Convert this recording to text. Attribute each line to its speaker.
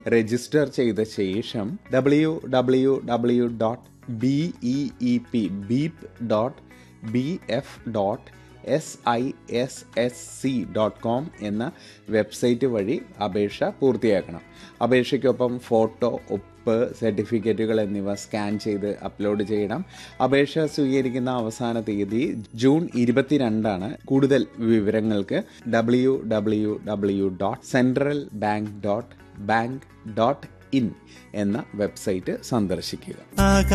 Speaker 1: register ചെയ്ത ശേഷം W W W dot B E E P beep dot B F dot S I S S C dot com എന്ന website വഴി അപേക്ഷ പൂർത്തിയാക്കണം അപേക്ഷയ്ക്കൊപ്പം photo ഒപ്പ് സർട്ടിഫിക്കറ്റുകൾ എന്നിവ സ്കാൻ ചെയ്ത് അപ്ലോഡ് ചെയ്യണം അപേക്ഷ സ്വീകരിക്കുന്ന അവസാന തീയതി ജൂൺ ഇരുപത്തിരണ്ടാണ് കൂടുതൽ വിവരങ്ങൾക്ക് W W W dot central bank dot bank dot in എന്ന വെബ്സൈറ്റ് സന്ദർശിക്കുക